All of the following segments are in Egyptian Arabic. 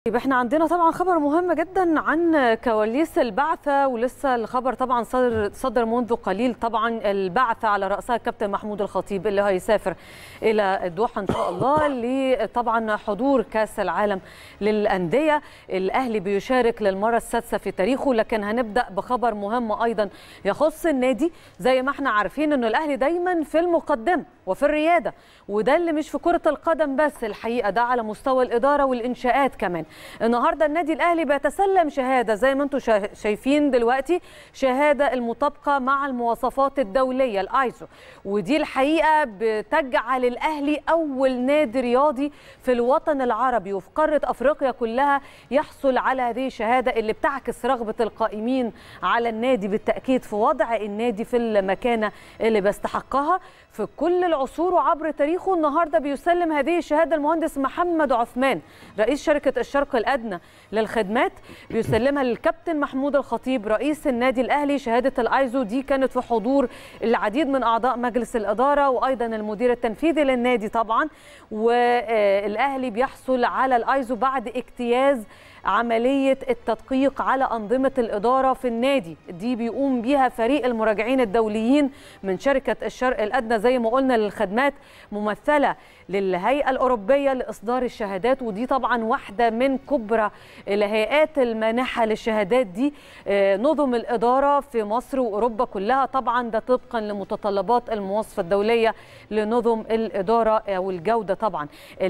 طيب احنا عندنا طبعا خبر مهم جدا عن كواليس البعثة ولسه الخبر طبعا صدر صدر منذ قليل طبعا البعثة على رأسها الكابتن محمود الخطيب اللي هيسافر إلى الدوحة إن شاء الله لطبعا حضور كأس العالم للأندية الأهلي بيشارك للمرة السادسة في تاريخه لكن هنبدأ بخبر مهم أيضا يخص النادي زي ما احنا عارفين إنه الأهلي دايما في المقدمة وفي الريادة وده اللي مش في كرة القدم بس الحقيقة ده على مستوى الإدارة والإنشاءات كمان النهارده النادي الاهلي بيتسلم شهاده زي ما انتم شايفين دلوقتي شهاده المطابقه مع المواصفات الدوليه الايزو ودي الحقيقه بتجعل الاهلي اول نادي رياضي في الوطن العربي وفي قاره افريقيا كلها يحصل على هذه الشهاده اللي بتعكس رغبه القائمين على النادي بالتاكيد في وضع النادي في المكانه اللي بيستحقها في كل العصور وعبر تاريخه النهارده بيسلم هذه الشهاده المهندس محمد عثمان رئيس شركه الشرق الادنى للخدمات بيسلمها للكابتن محمود الخطيب رئيس النادي الاهلي شهاده الايزو دي كانت في حضور العديد من اعضاء مجلس الاداره وايضا المدير التنفيذي للنادي طبعا والاهلي بيحصل على الايزو بعد اجتياز عملية التدقيق على أنظمة الإدارة في النادي دي بيقوم بيها فريق المراجعين الدوليين من شركة الشرق الأدنى زي ما قلنا للخدمات ممثلة للهيئة الأوروبية لإصدار الشهادات ودي طبعا واحدة من كبرى الهيئات المانحة للشهادات دي نظم الإدارة في مصر وأوروبا كلها طبعا ده طبقا لمتطلبات المواصفة الدولية لنظم الإدارة والجودة طبعا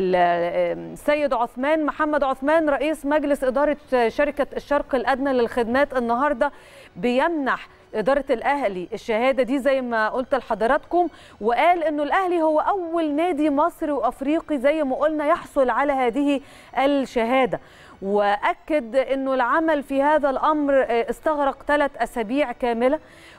السيد عثمان محمد عثمان رئيس مجلس إدارة شركة الشرق الأدنى للخدمات النهاردة بيمنح إدارة الأهلي الشهادة دي زي ما قلت لحضراتكم وقال إنه الأهلي هو أول نادي مصري وأفريقي زي ما قلنا يحصل على هذه الشهادة واكد انه العمل في هذا الامر استغرق ثلاث اسابيع كامله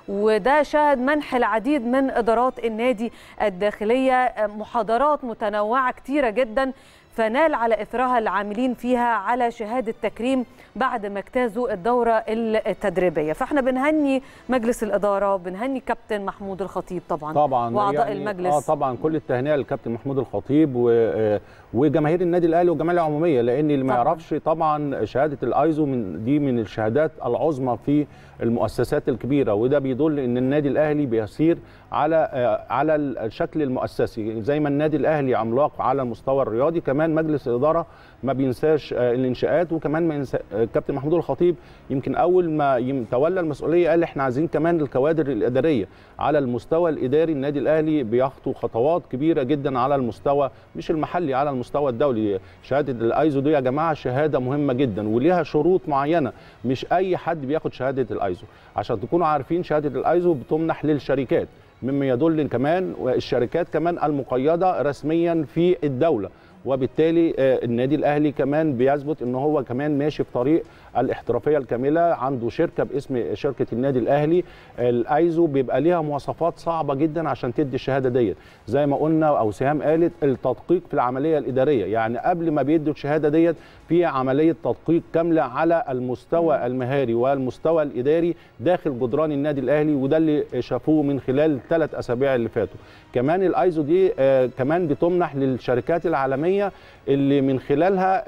وده شهد منح العديد من ادارات النادي الداخليه محاضرات متنوعه كتيره جدا فنال على اثرها العاملين فيها على شهاده تكريم بعد ما اجتازوا الدوره التدريبيه فاحنا بنهني مجلس الاداره وبنهني كابتن محمود الخطيب طبعا طبعا واعضاء يعني المجلس اه طبعا كل التهنئه للكابتن محمود الخطيب و وجماهير النادي الاهلي والجمعيه العموميه لان اللي ما يعرفش طبعا شهاده الايزو من دي من الشهادات العظمى في المؤسسات الكبيره وده بيدل ان النادي الاهلي بيسير على على الشكل المؤسسي زي ما النادي الاهلي عملاق على المستوى الرياضي كمان مجلس الاداره ما بينساش الانشاءات وكمان ما ينسى الكابتن محمود الخطيب يمكن اول ما تولى المسؤوليه قال احنا عايزين كمان الكوادر الاداريه على المستوى الاداري النادي الاهلي بيخطو خطوات كبيره جدا على المستوى مش المحلي على المستوى الدولي شهاده الايزو دي يا جماعه شهاده مهمه جدا وليها شروط معينه مش اي حد بياخد شهاده الايزو عشان تكونوا عارفين شهاده الايزو بتمنح للشركات مما يدل كمان الشركات كمان المقيده رسميا في الدوله وبالتالي النادي الاهلي كمان بيثبت ان هو كمان ماشي في طريق الاحترافيه الكامله عنده شركه باسم شركه النادي الاهلي الايزو بيبقى ليها مواصفات صعبه جدا عشان تدي الشهاده ديت زي ما قلنا او سهام قالت التدقيق في العمليه الاداريه يعني قبل ما بيدوا الشهاده ديت في عمليه تدقيق كامله على المستوى المهاري والمستوى الاداري داخل جدران النادي الاهلي وده اللي شافوه من خلال الثلاث اسابيع اللي فاتوا كمان الايزو دي آه كمان بتمنح للشركات العالميه اللي من خلالها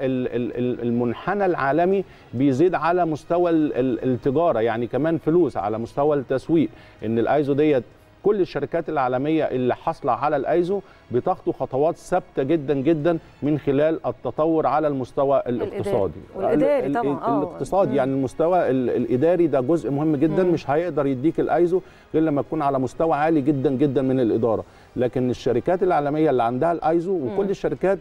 المنحنى العالمي بيزيد على مستوى التجاره يعني كمان فلوس على مستوى التسويق ان الايزو ديت كل الشركات العالمية اللي حاصلة على الايزو بتخطو خطوات ثابتة جدا جدا من خلال التطور على المستوى الاقتصادي والإداري طبعا الاقتصادي يعني المستوى الإداري ده جزء مهم جدا مم. مش هيقدر يديك الايزو غير لما يكون على مستوى عالي جدا جدا من الإدارة لكن الشركات العالمية اللي عندها الايزو وكل الشركات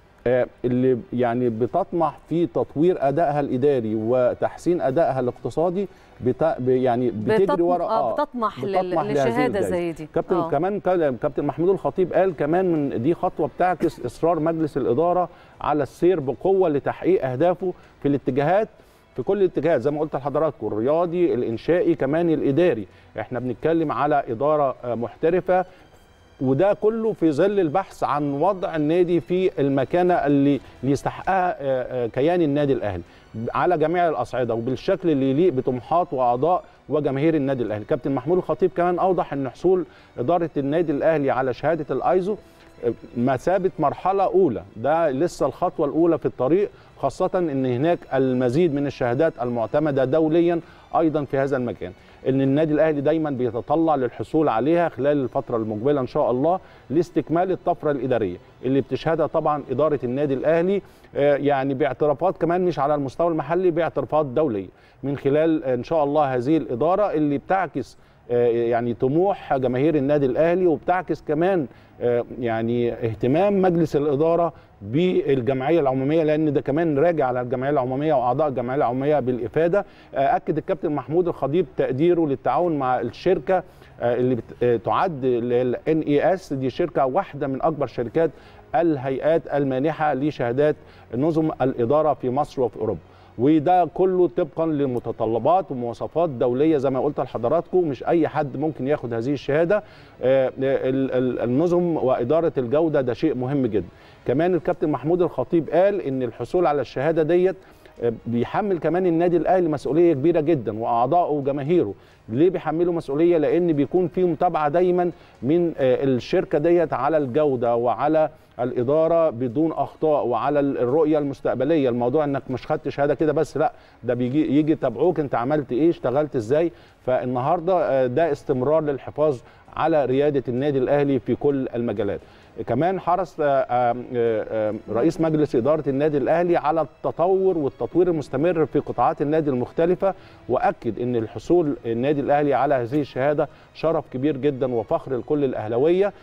اللي يعني بتطمح في تطوير ادائها الاداري وتحسين ادائها الاقتصادي بتا يعني بتجري ورا اه بتطمح, بتطمح لشهاده زي دي كابتن آه. كمان كابتن محمود الخطيب قال كمان من دي خطوه بتعكس اصرار مجلس الاداره على السير بقوه لتحقيق اهدافه في الاتجاهات في كل الاتجاهات زي ما قلت لحضراتكم الرياضي الانشائي كمان الاداري احنا بنتكلم على اداره محترفه وده كله في ظل البحث عن وضع النادي في المكانه اللي يستحقها كيان النادي الاهلي على جميع الاصعده وبالشكل اللي يليق بطموحات واعضاء وجماهير النادي الاهلي كابتن محمود الخطيب كمان اوضح ان حصول اداره النادي الاهلي على شهاده الايزو مثابه مرحله اولى ده لسه الخطوه الاولى في الطريق خاصه ان هناك المزيد من الشهادات المعتمده دوليا ايضا في هذا المكان ان النادي الاهلي دايما بيتطلع للحصول عليها خلال الفتره المقبله ان شاء الله لاستكمال الطفره الاداريه اللي بتشهدها طبعا اداره النادي الاهلي يعني باعترافات كمان مش على المستوى المحلي باعترافات دوليه من خلال ان شاء الله هذه الاداره اللي بتعكس يعني طموح جماهير النادي الاهلي وبتعكس كمان يعني اهتمام مجلس الاداره بالجمعيه العموميه لان ده كمان راجع على الجمعيه العموميه واعضاء الجمعيه العموميه بالافاده اكد الكابتن محمود الخطيب تقديره للتعاون مع الشركه اللي تعد الان اي اس دي شركه واحده من اكبر شركات الهيئات المانحه لشهادات نظم الاداره في مصر وفي اوروبا وده كله طبقا لمتطلبات ومواصفات دوليه زي ما قلت لحضراتكم مش اي حد ممكن ياخد هذه الشهاده النظم واداره الجوده ده شيء مهم جدا كمان الكابتن محمود الخطيب قال ان الحصول على الشهاده ديت بيحمل كمان النادي الاهلي مسؤوليه كبيره جدا واعضائه وجماهيره ليه بيحملوا مسؤوليه لان بيكون في متابعه دايما من الشركه ديت على الجوده وعلى الاداره بدون اخطاء وعلى الرؤيه المستقبليه الموضوع انك مش خدت شهاده كده بس لا ده بيجي يجي يتابعوك انت عملت ايه اشتغلت ازاي فالنهارده ده استمرار للحفاظ على رياده النادي الاهلي في كل المجالات كمان حرص رئيس مجلس إدارة النادي الأهلي على التطور والتطوير المستمر في قطاعات النادي المختلفة وأكد أن الحصول النادي الأهلي على هذه الشهادة شرف كبير جدا وفخر لكل الأهلوية